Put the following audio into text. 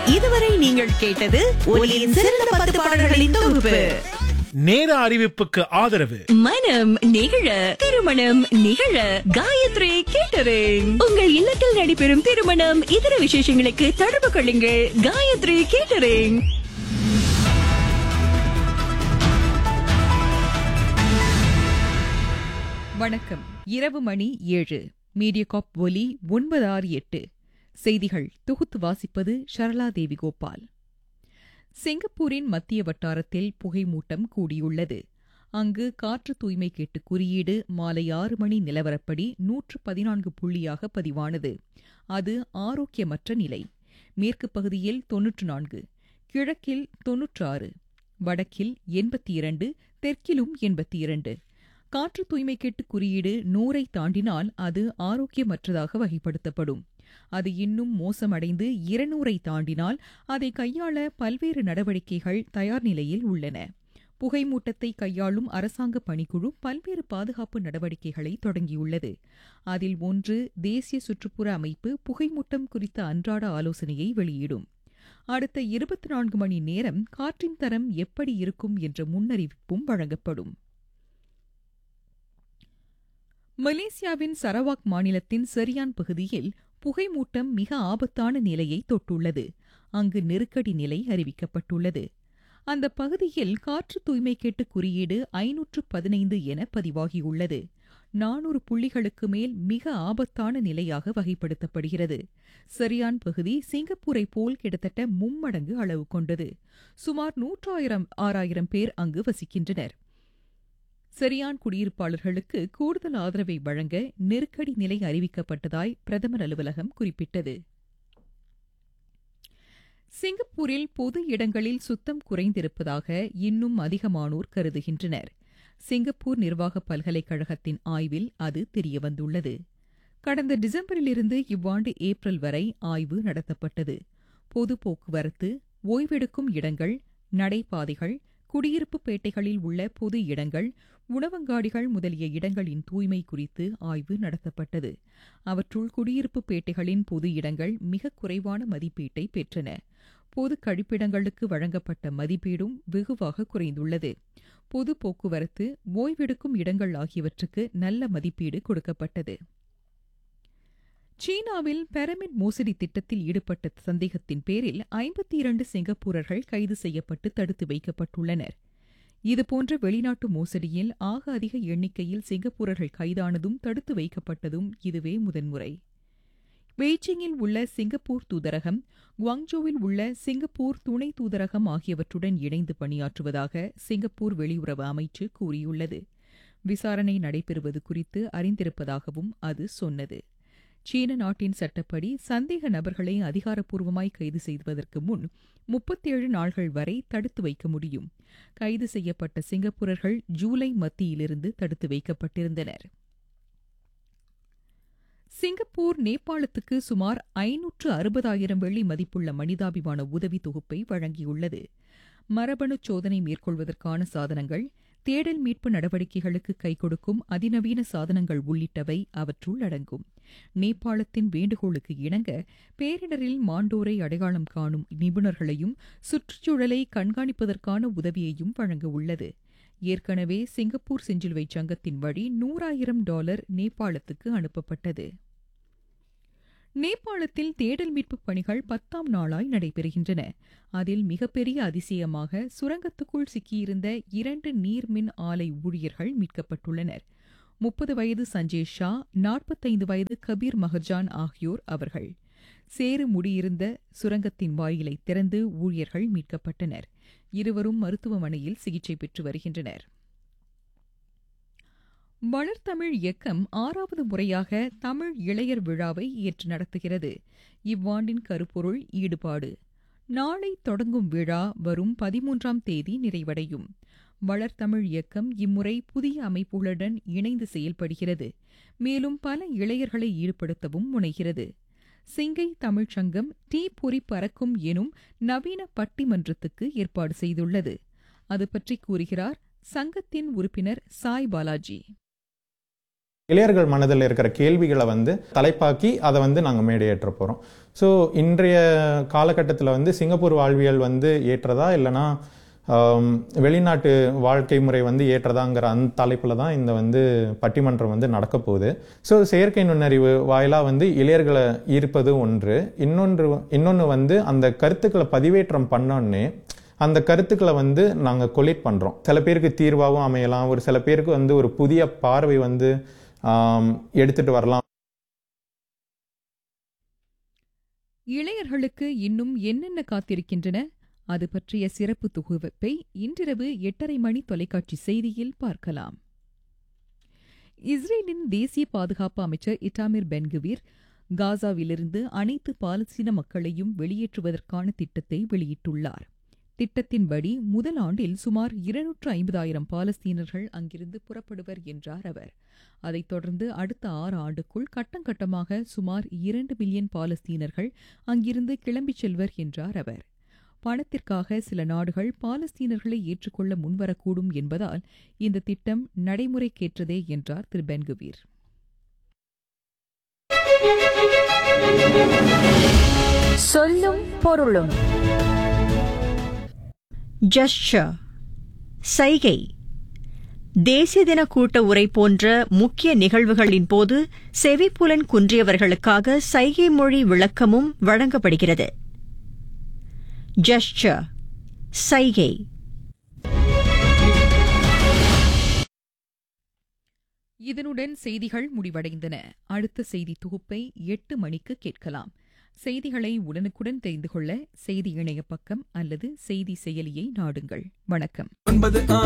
இதுவரை நீங்கள் கேட்டது ஒலியின் சிறந்த பத்து பாடல்களின் தொகுப்பு நேர அறிவிப்புக்கு ஆதரவு மனம் நிகழ திருமணம் நிகழ காயத்ரி கேட்டரிங் உங்கள் இல்லத்தில் நடைபெறும் திருமணம் இதர விசேஷங்களுக்கு தொடர்பு கொள்ளுங்கள் காயத்ரி கேட்டரிங் வணக்கம் இரவு மணி ஏழு மீடியகாப் ஒலி ஒன்பது ஆறு எட்டு செய்திகள் தொகுத்து வாசிப்பது ஷரளா தேவி கோபால் சிங்கப்பூரின் மத்திய வட்டாரத்தில் புகைமூட்டம் கூடியுள்ளது அங்கு காற்று தூய்மை கேட்டு குறியீடு மாலை ஆறு மணி நிலவரப்படி நூற்று பதினான்கு புள்ளியாக பதிவானது அது ஆரோக்கியமற்ற நிலை மேற்கு பகுதியில் தொன்னூற்று நான்கு கிழக்கில் தொன்னூற்றாறு வடக்கில் எண்பத்தி இரண்டு தெற்கிலும் எண்பத்தி இரண்டு காற்று தூய்மை கேட்டு குறியீடு நூறை தாண்டினால் அது ஆரோக்கியமற்றதாக வகைப்படுத்தப்படும் அது இன்னும் மோசமடைந்து இருநூறை தாண்டினால் அதை கையாள பல்வேறு நடவடிக்கைகள் தயார் நிலையில் உள்ளன புகைமூட்டத்தை கையாளும் அரசாங்க பணிக்குழு பல்வேறு பாதுகாப்பு நடவடிக்கைகளை தொடங்கியுள்ளது அதில் ஒன்று தேசிய சுற்றுப்புற அமைப்பு புகைமூட்டம் குறித்த அன்றாட ஆலோசனையை வெளியிடும் அடுத்த இருபத்தி நான்கு மணி நேரம் காற்றின் தரம் எப்படி இருக்கும் என்ற முன்னறிவிப்பும் வழங்கப்படும் மலேசியாவின் சரவாக் மாநிலத்தின் சரியான் பகுதியில் புகைமூட்டம் மிக ஆபத்தான நிலையை தொட்டுள்ளது அங்கு நெருக்கடி நிலை அறிவிக்கப்பட்டுள்ளது அந்த பகுதியில் காற்று தூய்மை கேட்டு குறியீடு ஐநூற்று பதினைந்து என பதிவாகியுள்ளது நானூறு புள்ளிகளுக்கு மேல் மிக ஆபத்தான நிலையாக வகைப்படுத்தப்படுகிறது சரியான் பகுதி சிங்கப்பூரை போல் கிட்டத்தட்ட மும்மடங்கு அளவு கொண்டது சுமார் நூற்றாயிரம் ஆறாயிரம் பேர் அங்கு வசிக்கின்றனர் சரியான் குடியிருப்பாளர்களுக்கு கூடுதல் ஆதரவை வழங்க நெருக்கடி நிலை அறிவிக்கப்பட்டதாய் பிரதமர் அலுவலகம் குறிப்பிட்டது சிங்கப்பூரில் பொது இடங்களில் சுத்தம் குறைந்திருப்பதாக இன்னும் அதிகமானோர் கருதுகின்றனர் சிங்கப்பூர் நிர்வாக பல்கலைக்கழகத்தின் ஆய்வில் அது தெரியவந்துள்ளது கடந்த டிசம்பரிலிருந்து இவ்வாண்டு ஏப்ரல் வரை ஆய்வு நடத்தப்பட்டது பொது போக்குவரத்து ஓய்வெடுக்கும் இடங்கள் நடைபாதைகள் குடியிருப்பு பேட்டைகளில் உள்ள பொது இடங்கள் உணவங்காடிகள் முதலிய இடங்களின் தூய்மை குறித்து ஆய்வு நடத்தப்பட்டது அவற்றுள் குடியிருப்பு பேட்டைகளின் பொது இடங்கள் மிக குறைவான மதிப்பீட்டை பெற்றன பொது கழிப்பிடங்களுக்கு வழங்கப்பட்ட மதிப்பீடும் வெகுவாக குறைந்துள்ளது பொது போக்குவரத்து ஓய்வெடுக்கும் இடங்கள் ஆகியவற்றுக்கு நல்ல மதிப்பீடு கொடுக்கப்பட்டது சீனாவில் பிரமிட் மோசடி திட்டத்தில் ஈடுபட்ட சந்தேகத்தின் பேரில் ஐம்பத்தி இரண்டு சிங்கப்பூரர்கள் கைது செய்யப்பட்டு தடுத்து வைக்கப்பட்டுள்ளனர் இதுபோன்ற வெளிநாட்டு மோசடியில் ஆக அதிக எண்ணிக்கையில் சிங்கப்பூரர்கள் கைதானதும் தடுத்து வைக்கப்பட்டதும் இதுவே முதன்முறை பெய்ஜிங்கில் உள்ள சிங்கப்பூர் தூதரகம் குவாங்ஜோவில் உள்ள சிங்கப்பூர் துணை தூதரகம் ஆகியவற்றுடன் இணைந்து பணியாற்றுவதாக சிங்கப்பூர் வெளியுறவு அமைச்சு கூறியுள்ளது விசாரணை நடைபெறுவது குறித்து அறிந்திருப்பதாகவும் அது சொன்னது சீன நாட்டின் சட்டப்படி சந்தேக நபர்களை அதிகாரப்பூர்வமாய் கைது செய்வதற்கு முன் முப்பத்தேழு நாள்கள் வரை தடுத்து வைக்க முடியும் கைது செய்யப்பட்ட சிங்கப்பூரர்கள் ஜூலை மத்தியிலிருந்து தடுத்து வைக்கப்பட்டிருந்தனர் சிங்கப்பூர் நேபாளத்துக்கு சுமார் ஐநூற்று அறுபதாயிரம் வெள்ளி மதிப்புள்ள மனிதாபிமான உதவி தொகுப்பை வழங்கியுள்ளது மரபணு சோதனை மேற்கொள்வதற்கான சாதனங்கள் தேடல் மீட்பு நடவடிக்கைகளுக்கு கை கொடுக்கும் அதிநவீன சாதனங்கள் உள்ளிட்டவை அவற்றுள் அடங்கும் நேபாளத்தின் வேண்டுகோளுக்கு இணங்க பேரிடரில் மாண்டோரை அடையாளம் காணும் நிபுணர்களையும் சுற்றுச்சூழலை கண்காணிப்பதற்கான உதவியையும் வழங்க உள்ளது ஏற்கனவே சிங்கப்பூர் செஞ்சிலுவை சங்கத்தின் வழி நூறாயிரம் டாலர் நேபாளத்துக்கு அனுப்பப்பட்டது நேபாளத்தில் தேடல் மீட்பு பணிகள் பத்தாம் நாளாய் நடைபெறுகின்றன அதில் மிகப்பெரிய அதிசயமாக சுரங்கத்துக்குள் சிக்கியிருந்த இரண்டு நீர்மின் ஆலை ஊழியர்கள் மீட்கப்பட்டுள்ளனர் முப்பது வயது சஞ்சய் ஷா நாற்பத்தைந்து வயது கபீர் மஹர்ஜான் ஆகியோர் அவர்கள் சேறு முடியிருந்த சுரங்கத்தின் வாயிலை திறந்து ஊழியர்கள் மீட்கப்பட்டனர் இருவரும் மருத்துவமனையில் சிகிச்சை பெற்று வருகின்றனர் வளர்தமிழ் இயக்கம் ஆறாவது முறையாக தமிழ் இளையர் விழாவை ஏற்று நடத்துகிறது இவ்வாண்டின் கருப்பொருள் ஈடுபாடு நாளை தொடங்கும் விழா வரும் பதிமூன்றாம் தேதி நிறைவடையும் வளர்தமிழ் இயக்கம் இம்முறை புதிய அமைப்புகளுடன் இணைந்து செயல்படுகிறது மேலும் பல இளையர்களை ஈடுபடுத்தவும் முனைகிறது சிங்கை தமிழ்ச் சங்கம் டீ பொறி பறக்கும் எனும் நவீன பட்டிமன்றத்துக்கு ஏற்பாடு செய்துள்ளது அது பற்றி கூறுகிறார் சங்கத்தின் உறுப்பினர் சாய் பாலாஜி இளையர்கள் மனதில் இருக்கிற கேள்விகளை வந்து தலைப்பாக்கி அதை வந்து நாங்கள் மேடையேற்ற போகிறோம் ஸோ இன்றைய காலகட்டத்தில் வந்து சிங்கப்பூர் வாழ்வியல் வந்து ஏற்றதா இல்லைனா ஆம், வெளிநாட்டு வாழ்க்கை முறை வந்து ஏற்றதாங்கிற அந்த தலைப்பில் தான் இந்த வந்து பட்டிமன்றம் வந்து நடக்க போகுது ஸோ செயற்கை நுண்ணறிவு வாயிலாக வந்து இளையர்களை ஈர்ப்பது ஒன்று இன்னொன்று இன்னொன்று வந்து அந்த கருத்துக்களை பதிவேற்றம் பண்ணோன்னே அந்த கருத்துக்களை வந்து நாங்கள் கொலிட் பண்ணுறோம் சில பேருக்கு தீர்வாகவும் அமையலாம் ஒரு சில பேருக்கு வந்து ஒரு புதிய பார்வை வந்து ஆம், எடுத்துட்டு வரலாம் இளையர்களுக்கு இன்னும் என்னென்ன காத்திருக்கின்றன அது பற்றிய சிறப்பு தொகுப்பை இன்றிரவு எட்டரை மணி தொலைக்காட்சி செய்தியில் பார்க்கலாம் இஸ்ரேலின் தேசிய பாதுகாப்பு அமைச்சர் இட்டாமிர் பென்குவீர் காசாவிலிருந்து அனைத்து பாலஸ்தீன மக்களையும் வெளியேற்றுவதற்கான திட்டத்தை வெளியிட்டுள்ளார் திட்டத்தின்படி முதல் ஆண்டில் சுமார் இருநூற்று ஐம்பதாயிரம் பாலஸ்தீனர்கள் அங்கிருந்து புறப்படுவர் என்றார் அவர் அதைத் தொடர்ந்து அடுத்த ஆறு ஆண்டுக்குள் கட்டங்கட்டமாக சுமார் இரண்டு மில்லியன் பாலஸ்தீனர்கள் அங்கிருந்து கிளம்பிச் செல்வர் என்றார் அவர் பணத்திற்காக சில நாடுகள் பாலஸ்தீனர்களை ஏற்றுக்கொள்ள முன்வரக்கூடும் என்பதால் இந்த திட்டம் நடைமுறைக்கேற்றதே என்றார் திரு பென்குவீர் சொல்லும் பொருளும் ஜஸ்டர் சைகை தேசிய தின கூட்ட உரை போன்ற முக்கிய நிகழ்வுகளின் போது செவிப்புலன் குன்றியவர்களுக்காக சைகை மொழி விளக்கமும் வழங்கப்படுகிறது ஜஸ்டர் சைகை இதனுடன் செய்திகள் முடிவடைந்தன அடுத்த செய்தி தொகுப்பை எட்டு மணிக்கு கேட்கலாம் செய்திகளை உடனுக்குடன் தெரிந்து கொள்ள செய்தி இணைய பக்கம் அல்லது செய்தி செயலியை நாடுங்கள் வணக்கம்